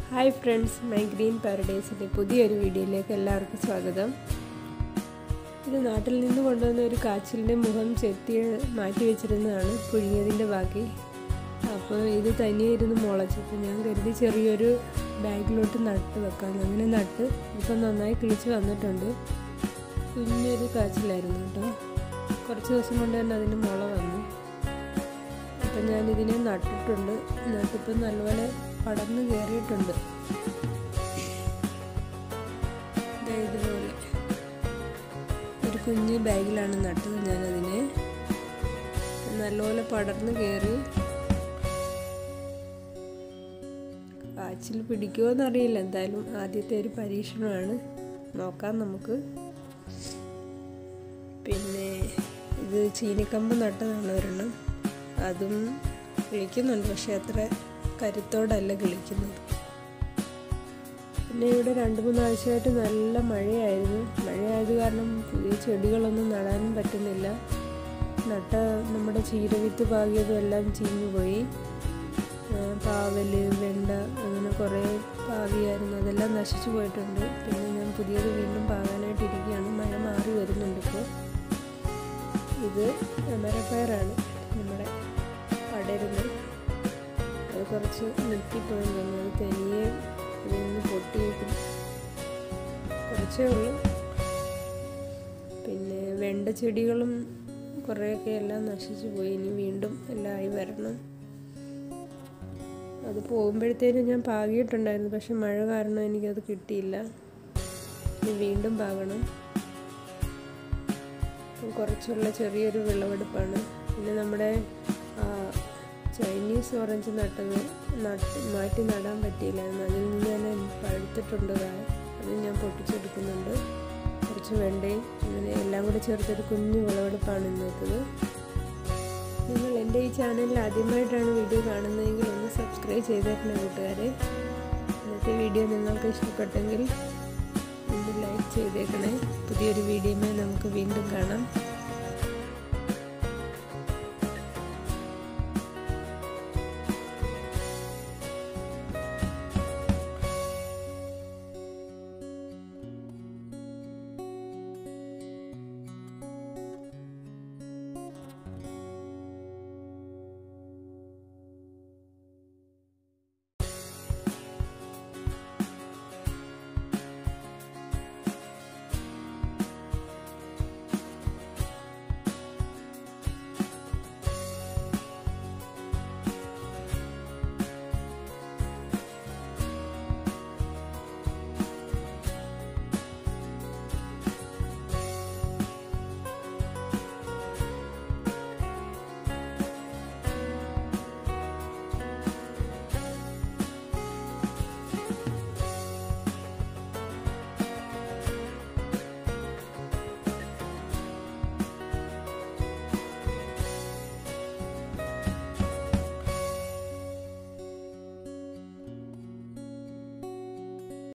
hi friends my green പാരഡൈസിൻ്റെ പുതിയൊരു വീഡിയോയിലേക്ക് എല്ലാവർക്കും സ്വാഗതം ഇത് നാട്ടിൽ നിന്ന് കൊണ്ടുവന്ന ഒരു കാച്ചിലിൻ്റെ മുഖം ചെത്തി മാറ്റി വെച്ചിരുന്നതാണ് പുഴുങ്ങിയതിൻ്റെ ബാക്കി അപ്പോൾ ഇത് തനിയെ ഇരുന്ന് മുളച്ചപ്പോൾ ഞാൻ കരുതി ചെറിയൊരു ബാഗിലോട്ട് നട്ട് വെക്കാം അങ്ങനെ നട്ട് ഇപ്പം നന്നായി കിളിച്ച് വന്നിട്ടുണ്ട് കുഞ്ഞൊരു കാച്ചിലായിരുന്നു കേട്ടോ കുറച്ച് ദിവസം കൊണ്ട് തന്നെ അതിന് മുള വന്നു അപ്പം ഞാനിതിനെ നട്ടിട്ടുണ്ട് നട്ടിപ്പം നല്ലപോലെ പടർന്ന് കയറിയിട്ടുണ്ട് ഇതുപോലെ ഒരു കുഞ്ഞ് ബാഗിലാണ് നട്ടത് ഞാനതിനെ നല്ലപോലെ പടർന്ന് കയറി കാച്ചിൽ പിടിക്കുമോ എന്നറിയില്ല എന്തായാലും ആദ്യത്തെ ഒരു പരീക്ഷണമാണ് നോക്കാം നമുക്ക് പിന്നെ ഇത് ചീനിക്കമ്പ് നട്ടതാണ് ഒരെണ്ണം അതും കിളിക്കുന്നുണ്ട് പക്ഷെ അത്ര കരുത്തോടല്ല കിളിക്കുന്നത് പിന്നെ ഇവിടെ രണ്ട് മൂന്നാഴ്ചയായിട്ട് നല്ല മഴയായിരുന്നു മഴയായത് കാരണം പുതിയ ചെടികളൊന്നും നടാനും പറ്റുന്നില്ല നട്ട നമ്മുടെ ചീരവിത്ത് പാകിയതും എല്ലാം ചീഞ്ഞു പോയി പാവല് വെണ്ട അങ്ങനെ കുറേ പാവിയായിരുന്നു അതെല്ലാം നശിച്ചു പോയിട്ടുണ്ട് പിന്നെ ഞാൻ പുതിയത് വീണ്ടും പാകാനായിട്ട് ഇരിക്കുകയാണ് മഴ മാറി വരുന്നുണ്ട് ഇപ്പോൾ ഇത് അമരപ്പയറാണ് നമ്മുടെ പടരുന്നത് അത് കുറച്ച് നിർത്തിപ്പോയി തോന്നുന്നു അത് തനിയെ ഇതിൽ നിന്ന് പൊട്ടിയിട്ട് കുറച്ചേ ഉള്ളൂ പിന്നെ വെണ്ട ചെടികളും കുറേയൊക്കെ എല്ലാം നശിച്ചു പോയി ഇനി വീണ്ടും എല്ലാം ആയി വരണം അത് പോകുമ്പോഴത്തേനും ഞാൻ പാകിയിട്ടുണ്ടായിരുന്നു പക്ഷെ മഴ കാരണം എനിക്കത് കിട്ടിയില്ല ഇനി വീണ്ടും പാകണം കുറച്ചുള്ള ചെറിയൊരു വിളവെടുപ്പാണ് പിന്നെ നമ്മുടെ ചൈനീസ് ഓറഞ്ച് നട്ടത് നട്ട് മാറ്റി നടാൻ പറ്റിയില്ലായിരുന്നു അതിൽ നിന്ന് ഞാൻ പഴുത്തിട്ടുണ്ട് അത് ഞാൻ പൊട്ടിച്ചെടുക്കുന്നുണ്ട് കുറച്ച് വെണ്ടയും അങ്ങനെ എല്ലാം കൂടെ ചേർത്തൊരു കുഞ്ഞു വിളവെടുപ്പാണ് ഇന്നത്തത് നിങ്ങൾ എൻ്റെ ഈ ചാനലിൽ ആദ്യമായിട്ടാണ് വീഡിയോ കാണുന്നതെങ്കിൽ ഒന്ന് സബ്സ്ക്രൈബ് ചെയ്തേക്കണേ കൂട്ടുകാരെ ഇന്നത്തെ വീഡിയോ നിങ്ങൾക്ക് ഇഷ്ടപ്പെട്ടെങ്കിൽ ഒന്ന് ലൈക്ക് ചെയ്തേക്കണേ പുതിയൊരു വീഡിയോയുമായി നമുക്ക് വീണ്ടും കാണാം